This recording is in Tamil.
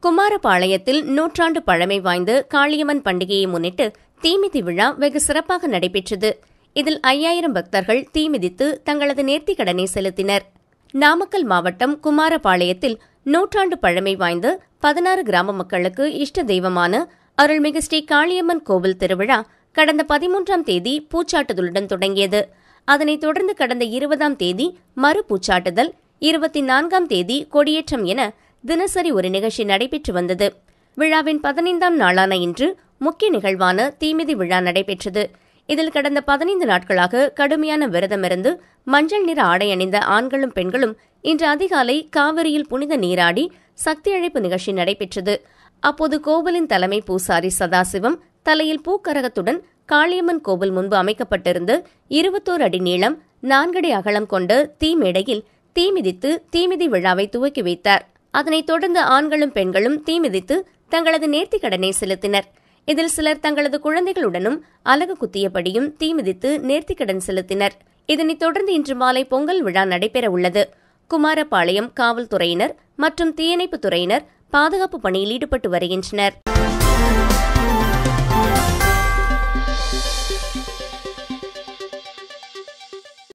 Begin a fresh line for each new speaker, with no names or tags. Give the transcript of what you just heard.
குமாரபாளையத்தில் நூற்றாண்டு பழமை வாய்ந்த காளியம்மன் பண்டிகையை முன்னிட்டு தீமிதி விழா வெகு சிறப்பாக நடைபெற்றது இதில் ஐயாயிரம் பக்தர்கள் தீமிதித்து தங்களது நேர்த்திக் கடனை செலுத்தினர் நாமக்கல் மாவட்டம் குமாரபாளையத்தில் நூற்றாண்டு பழமை வாய்ந்த பதினாறு கிராம மக்களுக்கு இஷ்ட தெய்வமான அருள்மிகு ஸ்ரீ காளியம்மன் கோவில் திருவிழா கடந்த பதிமூன்றாம் தேதி பூச்சாட்டுதலுடன் தொடங்கியது அதனைத் தொடர்ந்து கடந்த இருபதாம் தேதி மறு பூச்சாட்டுதல் இருபத்தி நான்காம் தேதி கொடியேற்றம் என தினசரி ஒரு நிகழ்ச்சி நடைபெற்று வந்தது விழாவின் பதினைந்தாம் நாளான இன்று முக்கிய நிகழ்வான தீமிதி விழா நடைபெற்றது இதில் கடந்த பதினைந்து நாட்களாக கடுமையான விரதமிருந்து மஞ்சள் நிற ஆடை அணிந்த ஆண்களும் பெண்களும் இன்று அதிகாலை காவிரியில் புனித நீராடி சக்தி அழைப்பு நிகழ்ச்சி நடைபெற்றது அப்போது கோவிலின் தலைமை பூசாரி சதாசிவம் தலையில் பூக்கரகத்துடன் காளியம்மன் கோவில் முன்பு அமைக்கப்பட்டிருந்த இருபத்தோரு அடி நீளம் நான்கடி அகலம் கொண்ட தீ மேடையில் தீ மிதித்து தீமிதி விழாவை துவக்கி வைத்தார் அதனைத் தொடர்ந்து ஆண்களும் பெண்களும் தீ மிதித்து தங்களது நேர்த்திக் கடனை செலுத்தினர் இதில் சிலர் தங்களது குழந்தைகளுடனும் அலகு குத்தியபடியும் தீ மிதித்து நேர்த்திக்கடன் செலுத்தினர் இதனைத் தொடர்ந்து இன்று மாலை பொங்கல் விழா நடைபெற உள்ளது குமாரபாளையம் காவல்துறையினர் மற்றும் தீயணைப்புத் துறையினர் பாதுகாப்பு பணியில் ஈடுபட்டு வருகின்றனர்